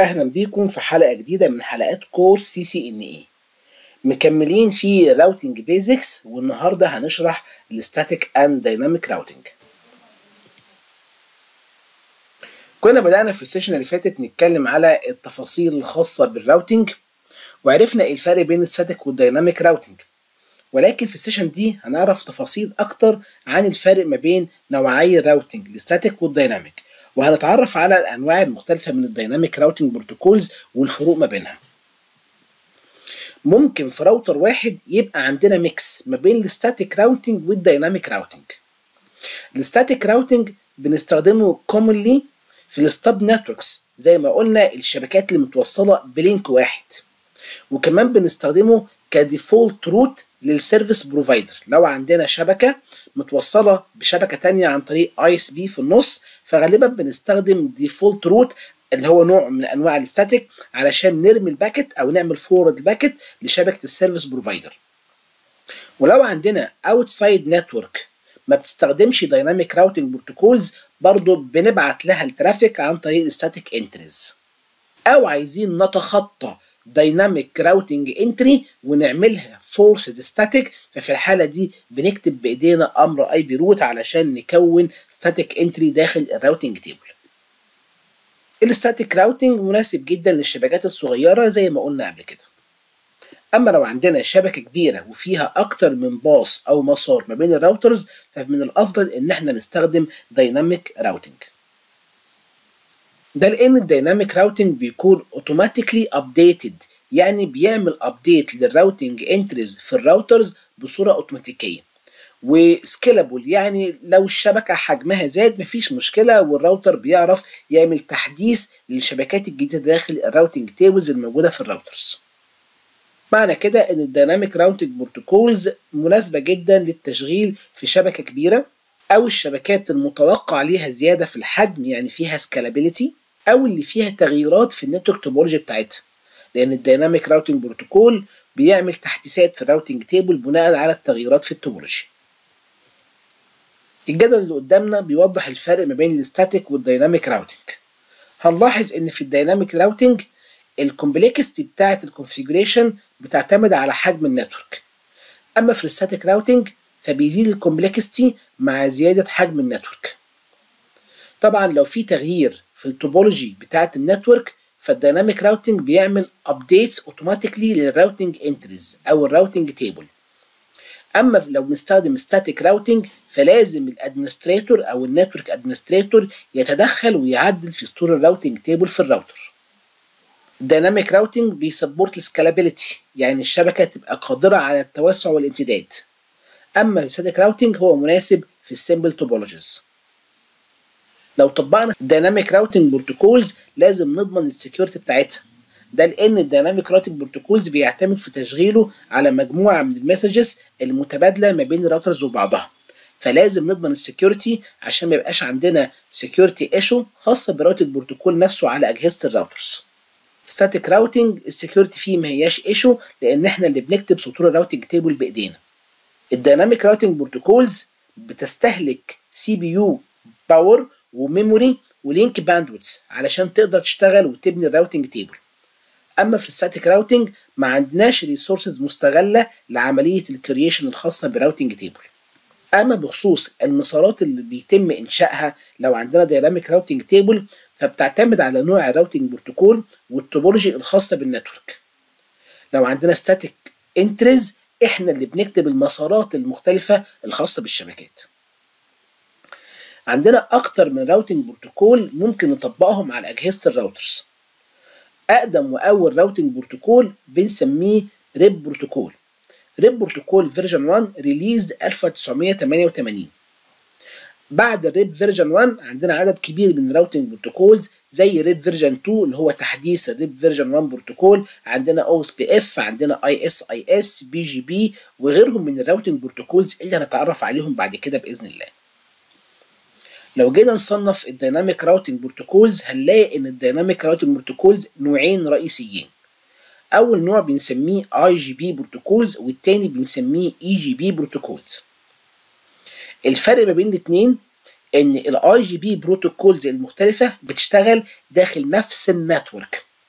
اهلا بيكم في حلقه جديده من حلقات كورس سي سي ان اي مكملين في راوتنج بيزكس والنهارده هنشرح الستاتيك اند دايناميك راوتنج كنا بدأنا في السيشن اللي فاتت نتكلم على التفاصيل الخاصة بالراوتنج وعرفنا ايه الفرق بين الستاتيك والدايناميك راوتنج ولكن في السيشن دي هنعرف تفاصيل اكتر عن الفرق ما بين نوعي الراوتنج الستاتيك والدايناميك وهنتعرف على الانواع المختلفه من الدايناميك راوتنج بروتوكولز والفروق ما بينها ممكن في راوتر واحد يبقى عندنا ميكس ما بين الستاتيك راوتنج والدايناميك راوتنج الستاتيك راوتنج بنستخدمه commonly في الستاب نتوركس زي ما قلنا الشبكات اللي متوصله بلينك واحد وكمان بنستخدمه كديفولت روت للسيرفيس بروفايدر لو عندنا شبكه متوصله بشبكه تانية عن طريق اي اس بي في النص فغالبا بنستخدم ديفولت روت اللي هو نوع من انواع الستاتيك علشان نرمي الباكت او نعمل فورورد باكت لشبكه السيرفيس بروفايدر ولو عندنا اوتسايد نتورك ما بتستخدمش دايناميك راوتنج بروتوكولز برضو بنبعت لها الترافيك عن طريق الستاتيك انتريز او عايزين نتخطى دايناميك راوتنج انتري ونعملها فورسد ستاتيك ففي الحاله دي بنكتب بايدينا امر اي بي روت علشان نكون ستاتيك انتري داخل الراوتنج تيبل الستاتيك راوتنج مناسب جدا للشبكات الصغيره زي ما قلنا قبل كده اما لو عندنا شبكه كبيره وفيها اكتر من باص او مسار ما بين الراوترز فمن الافضل ان احنا نستخدم دايناميك راوتنج ده لان الدايناميك راوتنج بيكون اوتوماتيكلي ابديتد يعني بيعمل ابديت للراوتنج انتريز في الراوترز بصوره اوتوماتيكيه وسكيلابل يعني لو الشبكه حجمها زاد مفيش مشكله والراوتر بيعرف يعمل تحديث للشبكات الجديده داخل الراوتنج تيبلز الموجوده في الراوترز معنى كده ان الديناميك راوتنج بروتوكولز مناسبه جدا للتشغيل في شبكه كبيره او الشبكات المتوقع ليها زياده في الحجم يعني فيها سكالابيليتي او اللي فيها تغييرات في النتورك توبولوجي بتاعتها لان الديناميك راوتنج بروتوكول بيعمل تحديثات في الراوتنج تيبل بناء على التغييرات في التوبولوجي الجدول اللي قدامنا بيوضح الفرق ما بين الستاتيك والديناميك راوتنج هنلاحظ ان في الديناميك راوتنج الكومبلكستي بتاعه الكونفيجريشن بتعتمد على حجم النتورك اما في الستاتيك راوتنج فبيزيد الكومبلكستي مع زياده حجم النتورك طبعا لو في تغيير في التوبولوجي بتاعه النتورك فالديناميك راوتنج بيعمل ابديتس اوتوماتيكلي للراوتنج انتريز او الراوتنج تيبل اما لو بنستخدم ستاتيك راوتنج فلازم الادمنستريتور او النتورك ادمنستريتور يتدخل ويعدل في سطور الراوتنج تيبل في الراوتر الديناميك راوتنج بيسبورت السكالابيلتي يعني الشبكه تبقى قادره على التوسع والامتداد اما الستاتيك راوتنج هو مناسب في السمبل توبولوجيز لو طبقنا الديناميك راوتنج بروتوكولز لازم نضمن السكيورتي بتاعتها ده لان الديناميك راوتنج بروتوكولز بيعتمد في تشغيله على مجموعه من المسجز المتبادله ما بين الراوترز وبعضها فلازم نضمن السكيورتي عشان ما يبقاش عندنا سكيورتي ايشو خاصه براوتنج بروتوكول نفسه على اجهزه الراوترز ستاتيك راوتنج السكيورتي فيه ما هياش ايشو لان احنا اللي بنكتب سطور الراوتنج تيبل بايدينا الديناميك راوتنج بروتوكولز بتستهلك سي بي يو باور وميموري ولينك باندويتس علشان تقدر تشتغل وتبني الراوتنج تيبل اما في الستاتيك راوتنج ما عندناش ريسورسز مستغله لعمليه الكرييشن الخاصه براوتنج تيبل اما بخصوص المسارات اللي بيتم انشائها لو عندنا دايناميك راوتنج تيبل فبتعتمد على نوع الراوتنج بروتوكول والتوبولوجي الخاصه بالنتورك لو عندنا ستاتيك انتريز احنا اللي بنكتب المسارات المختلفه الخاصه بالشبكات عندنا اكتر من راوتنج بروتوكول ممكن نطبقهم على اجهزه الراوترز اقدم واول راوتنج بروتوكول بنسميه ريب بروتوكول ريب بروتوكول فيرجن 1 ريليز 1988 بعد الريب فيرجن 1 عندنا عدد كبير من الراوتنج بروتوكولز زي ريب فيرجن 2 اللي هو تحديث الريب فيرجن 1 بروتوكول عندنا او اس بي اف عندنا اي اس اي اس بي جي بي وغيرهم من الراوتنج بروتوكولز اللي هنتعرف عليهم بعد كده باذن الله لو جينا نصنف الديناميك راوتنج بروتوكولز هنلاقي ان الديناميك راوتنج بروتوكولز نوعين رئيسيين اول نوع بنسميه اي جي بي بروتوكولز والتاني بنسميه اي جي بي بروتوكولز الفرق ما بين الاثنين ان الاي جي بي بروتوكولز المختلفه بتشتغل داخل نفس النتورك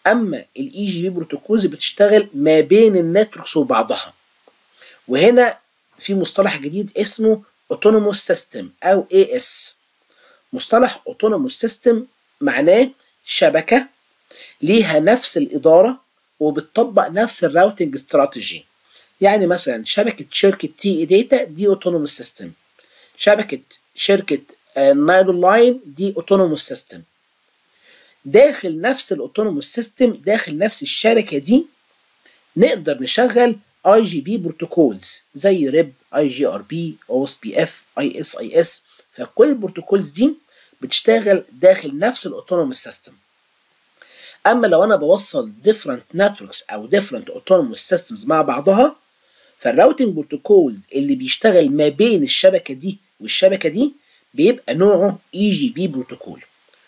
اما الاي جي بي بروتوكولز بتشتغل ما بين النتوركس وبعضها وهنا في مصطلح جديد اسمه اوتونوموس سيستم او اي اس مصطلح اوتونوموس سيستم معناه شبكه ليها نفس الاداره وبتطبق نفس الراوتنج استراتيجي يعني مثلا شبكه شركه تي اي داتا دي اوتونوموس سيستم شبكه شركه نايل لاين دي اوتونوموس سيستم داخل نفس الاوتونوموس سيستم داخل نفس الشبكه دي نقدر نشغل اي جي بي بروتوكولز زي ريب اي جي ار بي او اس بي اف اي اس اي اس فكل البروتوكولز دي بتشتغل داخل نفس الاوتونوموس سيستم اما لو انا بوصل different networks او different autonomous systems مع بعضها فالراوتنج بروتوكول اللي بيشتغل ما بين الشبكه دي والشبكه دي بيبقى نوعه اي جي بي بروتوكول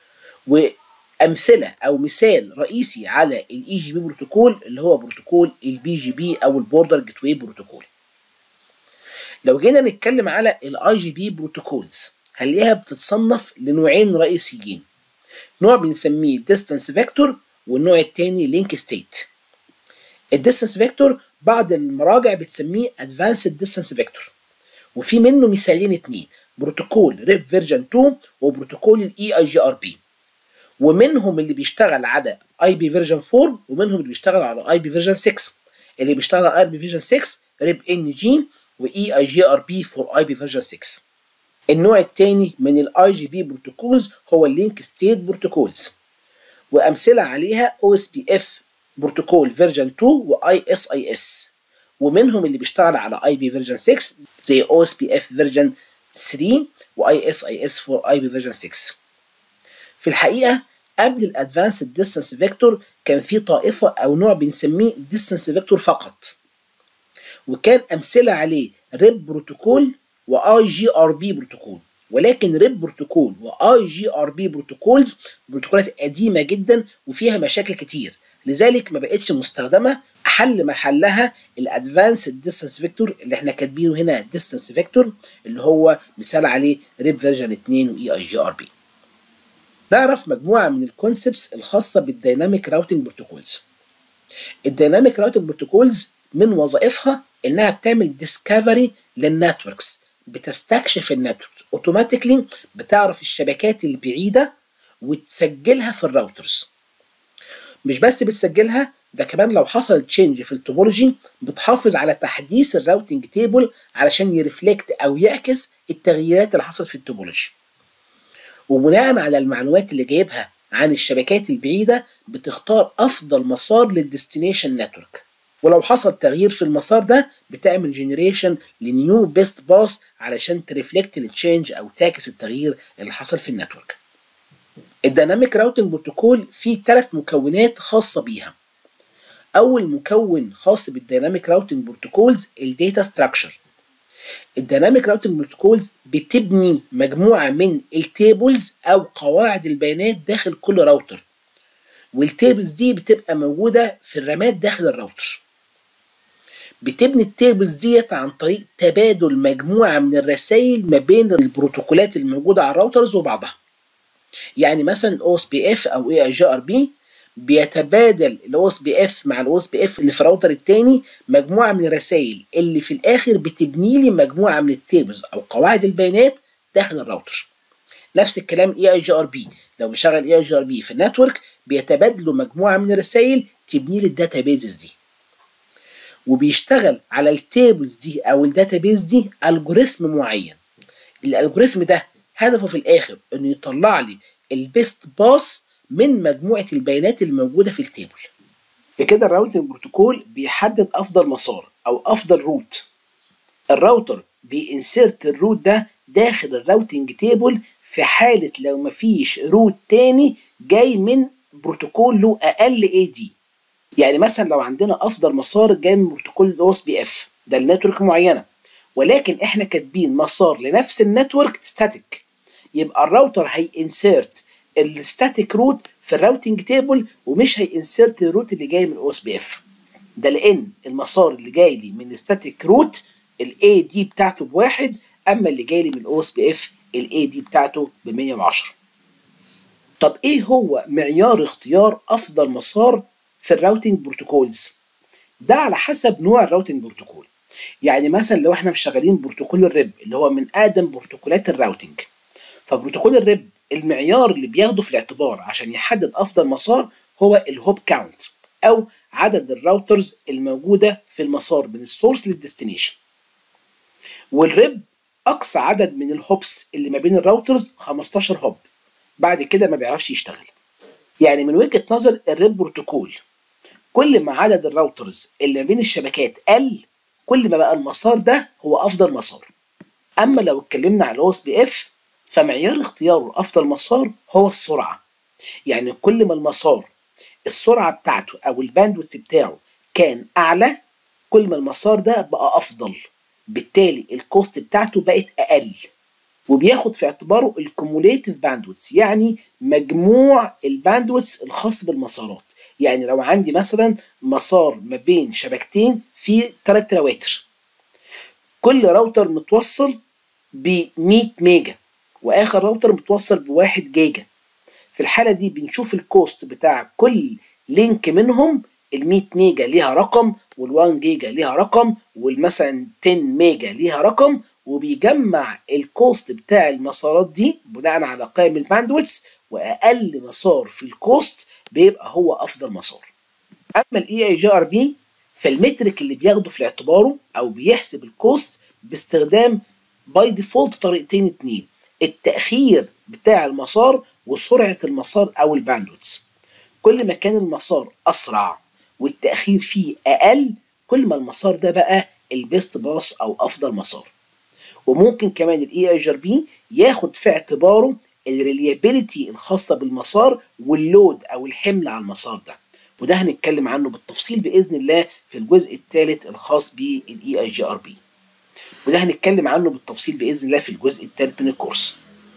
وامثله او مثال رئيسي على الاي جي بي بروتوكول اللي هو بروتوكول البي جي بي او البوردر جيت واي بروتوكول لو جينا نتكلم على الاي جي بي بروتوكولز هنلاقيها بتتصنف لنوعين رئيسيين نوع بنسميه distance vector والنوع الثاني لينك ستيت الديستانس فيكتور بعض المراجع بتسميه ادفانسد ديستانس فيكتور وفي منه مثالين اتنين بروتوكول ريب فيرجن 2 وبروتوكول الاي اي جي ار بي ومنهم اللي بيشتغل على اي بي فيرجن 4 ومنهم اللي بيشتغل على اي بي فيرجن 6 اللي بيشتغل على اي بي فيرجن 6 ريب ان جي واي اي جي ار بي فور اي بي فيرجن 6 النوع الثاني من الاي جي بي بروتوكولز هو اللينك ستيت بروتوكولز وامثله عليها او اس بي اف بروتوكول فيرجن 2 واي اس اي اس ومنهم اللي بيشتغل على اي بي فيرجن 6 زي او اس بي اف فيرجن 3 واي اس اي اس فور اي بي فيرجن 6 في الحقيقه قبل الادفانسد ديستانس فيكتور كان في طائفه او نوع بنسميه ديستانس فيكتور فقط وكان امثله عليه ريب بروتوكول واي جي ار بي بروتوكول ولكن ريب بروتوكول واي جي ار بي بروتوكولز بروتوكولات قديمه جدا وفيها مشاكل كتير لذلك ما بقتش مستخدمه حل محلها الادفانسد ديستانس فيكتور اللي احنا كاتبينه هنا ديستانس فيكتور اللي هو مثال عليه ريب فيرجن 2 واي اي جي ار بي نعرف مجموعه من الكونسبتس الخاصه بالديناميك راوتنج بروتوكولز الديناميك راوتنج بروتوكولز من وظائفها انها بتعمل ديسكفري للنتوركس بتستكشف النتورك اوتوماتيكلي بتعرف الشبكات البعيده وتسجلها في الراوترز مش بس بتسجلها ده كمان لو حصل تشينج في التوبولوجي بتحافظ على تحديث الراوتنج تيبل علشان يرفلكت او يعكس التغييرات اللي حصلت في التوبولوجي وبناء على المعلومات اللي جايبها عن الشبكات البعيده بتختار افضل مسار للديستنيشن نتورك ولو حصل تغيير في المسار ده بتعمل جنريشن لنيو بيست باس علشان ترفلكت التشينج او تعكس التغيير اللي حصل في النتورك الديناميك راوتنج بروتوكول فيه ثلاث مكونات خاصه بيها اول مكون خاص بالديناميك راوتنج بروتوكولز الداتا ستراكشر الديناميك راوتنج بروتوكولز بتبني مجموعه من التيبلز او قواعد البيانات داخل كل راوتر والتيبلز دي بتبقى موجوده في الرامات داخل الراوتر بتبني التيبلز ديت عن طريق تبادل مجموعه من الرسائل ما بين البروتوكولات الموجوده على الراوترز وبعضها يعني مثلا او اس بي اف او اي اي جي ار بي بيتبادل الاو اس بي اف مع الاو اس بي اف اللي في الراوتر الثاني مجموعه من الرسائل اللي في الاخر بتبني لي مجموعه من التيبلز او قواعد البيانات داخل الراوتر نفس الكلام اي اي جي ار بي لو بشغل اي اي جي ار بي في النتورك بيتبادلوا مجموعه من الرسائل تبني لي الداتا بيزز دي وبيشتغل على التيبلز دي او الداتا بيز دي الجوريثم معين الالجوريثم ده هدفه في الاخر انه يطلع لي البيست باس من مجموعه البيانات الموجوده في التيبل بكده الراوتنج بروتوكول بيحدد افضل مسار او افضل روت الراوتر بينسرت الروت ده داخل الراوتنج تيبل في حاله لو مفيش روت تاني جاي من بروتوكول له اقل اي دي يعني مثلا لو عندنا افضل مسار جاي من بروتوكول الاو اس بي اف ده لنتورك معينه ولكن احنا كاتبين مسار لنفس النتورك ستاتيك يبقى الراوتر هينسرت الستاتيك روت في الراوتنج تيبل ومش هينسرت الروت اللي جاي من الاو اس بي اف ده لان المسار اللي جاي لي من الستاتيك روت الاي دي بتاعته بواحد اما اللي جاي لي من الاو اس بي اف الاي دي بتاعته ب 110 طب ايه هو معيار اختيار افضل مسار في الراوتنج بروتوكولز ده على حسب نوع الراوتنج بروتوكول يعني مثلا لو احنا مشغلين بروتوكول الريب اللي هو من اقدم بروتوكولات الراوتنج فبروتوكول الريب المعيار اللي بياخده في الاعتبار عشان يحدد افضل مسار هو الهوب كاونت او عدد الراوترز الموجوده في المسار من السورس للديستنيشن والريب اقصى عدد من الهوبس اللي ما بين الراوترز 15 هوب بعد كده ما بيعرفش يشتغل يعني من وجهه نظر الريب بروتوكول كل ما عدد الراوترز اللي ما بين الشبكات قل كل ما بقى المسار ده هو افضل مسار اما لو اتكلمنا على الاو اس بي اف فمعيار اختياره افضل مسار هو السرعه يعني كل ما المسار السرعه بتاعته او الباندويث بتاعه كان اعلى كل ما المسار ده بقى افضل بالتالي الكوست بتاعته بقت اقل وبياخد في اعتباره الكوموليتيف باندويث يعني مجموع الباندويث الخاص بالمسارات يعني لو عندي مثلا مسار ما بين شبكتين في 3 رواتر كل راوتر متوصل ب 100 ميجا واخر راوتر متوصل ب 1 جيجا في الحاله دي بنشوف الكوست بتاع كل لينك منهم ال 100 ميجا ليها رقم وال 1 جيجا ليها رقم والمثلا 10 ميجا ليها رقم وبيجمع الكوست بتاع المسارات دي بناء على قائم الباندويتس واقل مسار في الكوست بيبقى هو افضل مسار اما الاي اي جي ار بي فالمترك اللي بياخده في اعتباره او بيحسب الكوست باستخدام باي ديفولت طريقتين اتنين التاخير بتاع المسار وسرعه المسار او الباندويتس كل ما كان المسار اسرع والتاخير فيه اقل كل ما المسار ده بقى البيست باس او افضل مسار وممكن كمان الاي اي جي ار بي ياخد في اعتباره الريليابيليتي الخاصه بالمسار واللود او الحمل على المسار ده وده هنتكلم عنه بالتفصيل باذن الله في الجزء الثالث الخاص بالاي اي جي ار بي وده هنتكلم عنه بالتفصيل باذن الله في الجزء الثالث من الكورس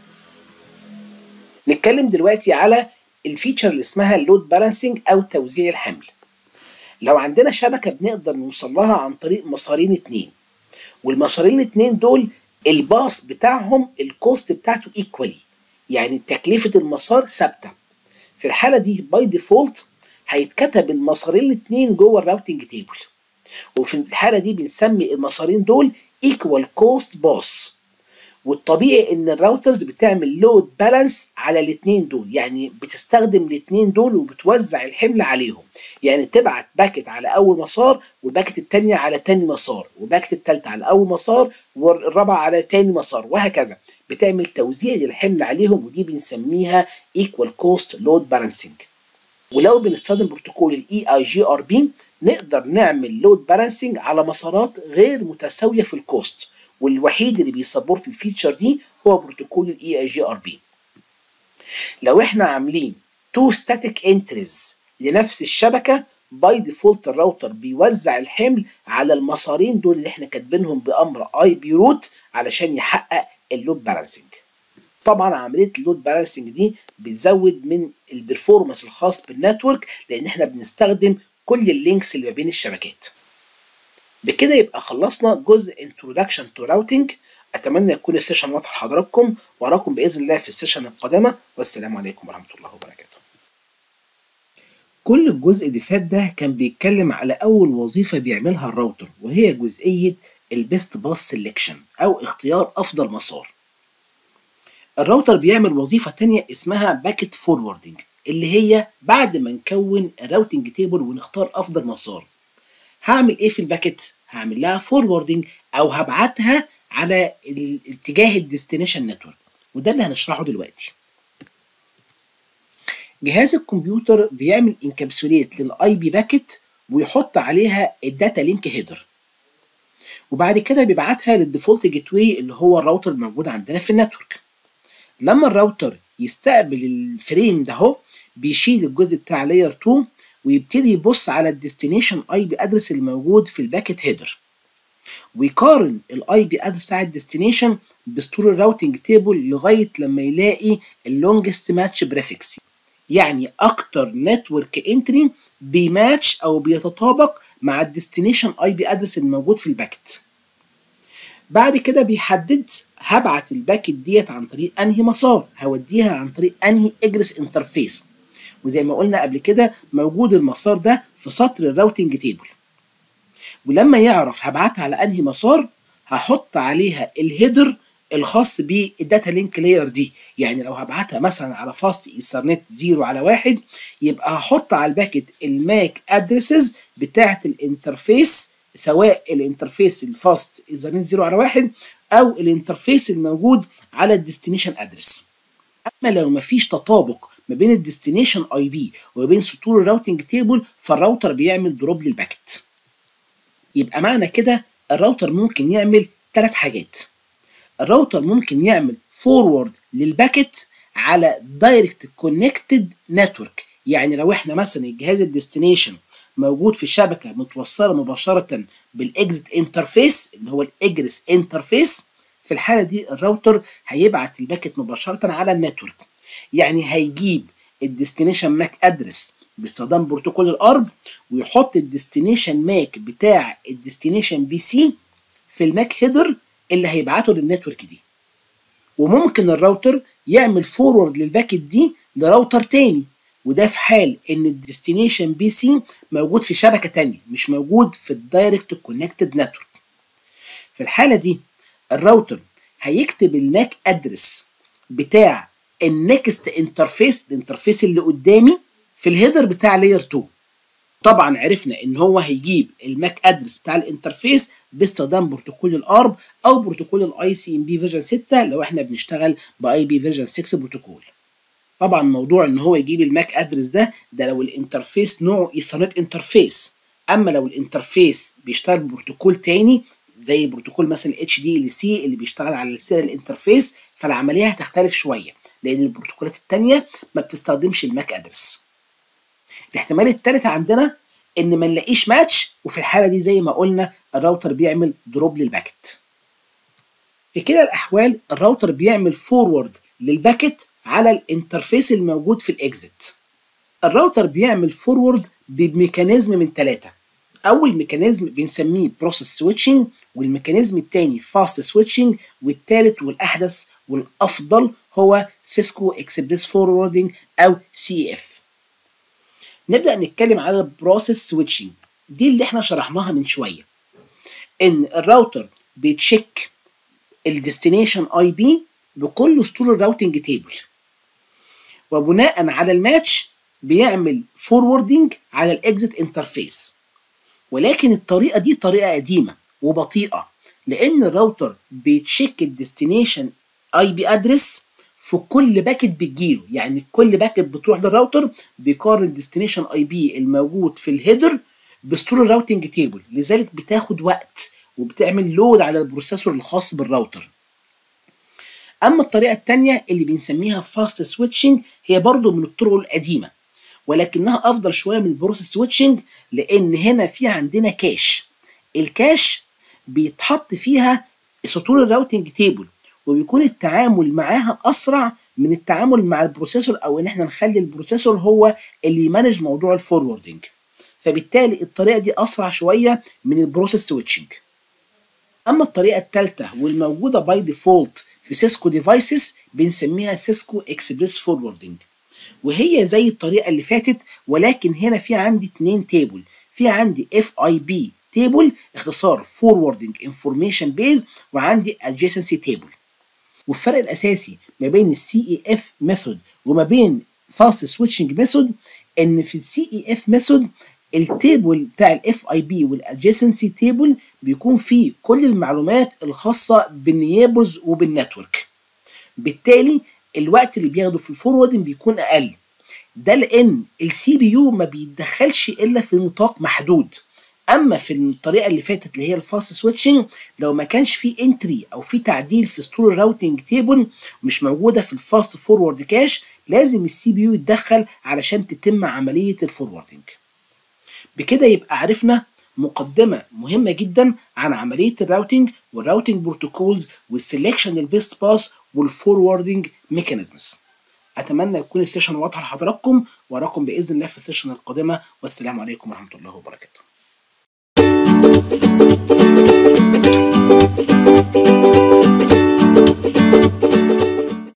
نتكلم دلوقتي على الفيتشر اللي اسمها اللود بالانسنج او توزيع الحمل لو عندنا شبكه بنقدر نوصل لها عن طريق مسارين اتنين والمسارين الاتنين دول الباص بتاعهم الكوست بتاعته ايكوالي يعني تكلفه المسار ثابته في الحاله دي باي ديفولت هيتكتب المسارين الاثنين جوه الراوتنج تيبل وفي الحاله دي بنسمي المسارين دول ايكوال كوست باص والطبيعي ان الراوترز بتعمل لود بالانس على الاثنين دول يعني بتستخدم الاثنين دول وبتوزع الحمل عليهم يعني تبعت باكت على اول مسار والباكت الثانيه على تاني مسار والباكت الثالثه على اول مسار والرابعه على تاني مسار وهكذا بتعمل توزيع للحمل عليهم ودي بنسميها ايكوال كوست لود بالانسنج ولو بنستخدم بروتوكول الاي اي جي ار بي نقدر نعمل لود بالانسنج على مسارات غير متساويه في الكوست والوحيد اللي بيسبورت الفيتشر دي هو بروتوكول الاي اي جي ار بي لو احنا عاملين تو ستاتيك انتريز لنفس الشبكه باي ديفولت الراوتر بيوزع الحمل على المسارين دول اللي احنا كاتبينهم بامر اي بي روت علشان يحقق اللود بالانسنج طبعا عمليه اللود بالانسنج دي بتزود من البرفورمانس الخاص بالنتورك لان احنا بنستخدم كل اللينكس اللي ما بين الشبكات بكده يبقى خلصنا جزء introduction to routing اتمنى يكون السيشن واضح لحضراتكم واراكم باذن الله في السيشن القادمه والسلام عليكم ورحمه الله وبركاته كل الجزء اللي فات ده كان بيتكلم على اول وظيفه بيعملها الراوتر وهي جزئيه البيست باس سيلكشن او اختيار افضل مسار الراوتر بيعمل وظيفه تانية اسمها باكيت فوروردنج اللي هي بعد ما نكون الراوتنج تيبل ونختار افضل مسار هعمل ايه في الباكيت هعمل لها فوروردنج او هبعتها على اتجاه الديستنيشن نتورك وده اللي هنشرحه دلوقتي جهاز الكمبيوتر بيعمل انكابسوليت للاي بي باكيت ويحط عليها الداتا لينك هيدر وبعد كده بيبعتها للديفولت جيت واي اللي هو الراوتر الموجود عندنا في النتورك لما الراوتر يستقبل الفريم ده اهو بيشيل الجزء بتاع لاير 2 ويبتدي يبص على الديستنيشن اي بي ادرس اللي موجود في الباكيت هيدر ويقارن الاي بي ادرس بتاع الديستنيشن بسطور الراوتنج تيبل لغايه لما يلاقي اللونجست ماتش بريفكس يعني اكتر نتورك انتري بيماتش او بيتطابق مع الديستنيشن اي بي ادرس الموجود في الباكيت بعد كده بيحدد هبعت الباكت ديت عن طريق انهي مسار هوديها عن طريق انهي اجرس انترفيس وزي ما قلنا قبل كده موجود المسار ده في سطر الراوتنج تيبل ولما يعرف هبعتها على انهي مسار هحط عليها الهيدر الخاص بالداتا لينك لاير دي يعني لو هبعتها مثلا على فاست ايثرنت 0 على 1 يبقى هحط على الباكت الماك ادريسز بتاعه الانترفيس سواء الانترفيس الفاست ايثرنت 0 على 1 او الانترفيس الموجود على الديستنيشن ادرس اما لو مفيش تطابق ما بين الديستنيشن اي بي وما بين سطور الراوتنج تيبل فالراوتر بيعمل دروب للباكت يبقى معنى كده الراوتر ممكن يعمل ثلاث حاجات الراوتر ممكن يعمل فورورد للباكت على دايركت كونكتد نتورك يعني لو احنا مثلا الجهاز الديستنيشن موجود في شبكه متوصله مباشره بالاكزت انترفيس اللي هو الاجرس انترفيس في الحاله دي الراوتر هيبعت الباكت مباشره على النتورك يعني هيجيب الديستنيشن ماك ادرس باستخدام بروتوكول الارب ويحط الديستنيشن ماك بتاع الديستنيشن بي سي في الماك هيدر اللي هيبعته للنتورك دي وممكن الراوتر يعمل فورورد للباكت دي لراوتر تاني وده في حال ان الديستنيشن بي سي موجود في شبكه تانية مش موجود في الدايركت كونكتد نتورك في الحاله دي الراوتر هيكتب الماك ادرس بتاع النكست انترفيس الانترفيس اللي قدامي في الهيدر بتاع لاير 2 طبعا عرفنا ان هو هيجيب الماك ادرس بتاع الانترفيس باستخدام بروتوكول الارب او بروتوكول الاي سي ام بي فيرجن 6 لو احنا بنشتغل باي بي فيرجن 6 بروتوكول طبعا موضوع ان هو يجيب الماك ادرس ده ده لو الانترفيس نوعه ايثرنت انترفيس اما لو الانترفيس بيشتغل ببروتوكول تاني زي بروتوكول مثلا اتش دي ال سي اللي بيشتغل على السيريال انترفيس فالعمليه هتختلف شويه لان البروتوكولات التانيه ما بتستخدمش الماك ادرس الاحتمال الثالث عندنا ان ما نلاقيش ماتش وفي الحاله دي زي ما قلنا الراوتر بيعمل دروب للباكت في كده الاحوال الراوتر بيعمل فورورد للباكت على الانترفيس الموجود في الاكزit الراوتر بيعمل فورورد بميكانيزم من ثلاثه اول ميكانيزم بنسميه بروسيس سويتشنج والميكانيزم الثاني فاست سويتشنج والثالث والاحدث والافضل هو سيسكو اكسبريس فوروردنج او سي اف نبدا نتكلم على البروسيس سويتشنج دي اللي احنا شرحناها من شويه ان الراوتر بيتشيك الديستنيشن اي بي بكل اسطول الراوتنج تيبل وبناء على الماتش بيعمل فوروردنج على الاكزit انترفيس ولكن الطريقه دي طريقه قديمه وبطيئه لان الراوتر بيتشيك الديستنيشن اي بي ادرس في كل باكت بتجيله يعني كل باكت بتروح للراوتر بيقارن الديستنيشن اي بي الموجود في الهيدر باسطول الراوتنج تيبل لذلك بتاخد وقت وبتعمل لود على البروسيسور الخاص بالراوتر اما الطريقه الثانيه اللي بنسميها فاست سويتشنج هي برضو من الطرق القديمه ولكنها افضل شويه من البروسيس سويتشنج لان هنا في عندنا كاش الكاش بيتحط فيها سطور الراوتنج تيبل وبيكون التعامل معاها اسرع من التعامل مع البروسيسور او ان احنا نخلي البروسيسور هو اللي يمانج موضوع الفوروردنج فبالتالي الطريقه دي اسرع شويه من البروسيس سويتشنج اما الطريقه الثالثه والموجوده باي ديفولت في سيسكو ديفايسز بنسميها سيسكو اكسبريس فوروردنج وهي زي الطريقه اللي فاتت ولكن هنا في عندي اتنين تيبل في عندي اف اي بي تيبل اختصار فوروردنج انفورميشن بيز وعندي adjacency تيبل والفرق الاساسي ما بين السي اي اف ميثود وما بين فاست سويتشنج ميثود ان في السي اي اف ميثود التيبل بتاع الاف اي بي والادجيسنسي تيبل بيكون فيه كل المعلومات الخاصه بالنيابرز وبالنتورك بالتالي الوقت اللي بياخده في الفوروردنج بيكون اقل ده لان السي بي يو ما بيتدخلش الا في نطاق محدود اما في الطريقه اللي فاتت اللي هي الفاست سويتشنج لو ما كانش في انتري او في تعديل في سطور الراوتنج تيبل مش موجوده في الفاست فورورد كاش لازم السي بي يو يتدخل علشان تتم عمليه الفوروردنج بكده يبقى عرفنا مقدمه مهمه جدا عن عمليه الراوتنج والراوتنج بروتوكولز والسلكشن البيست باس والفوروردنج ميكانيزمز اتمنى يكون السيشن واضحه لحضراتكم واراكم باذن الله في السيشن القادمه والسلام عليكم ورحمه الله وبركاته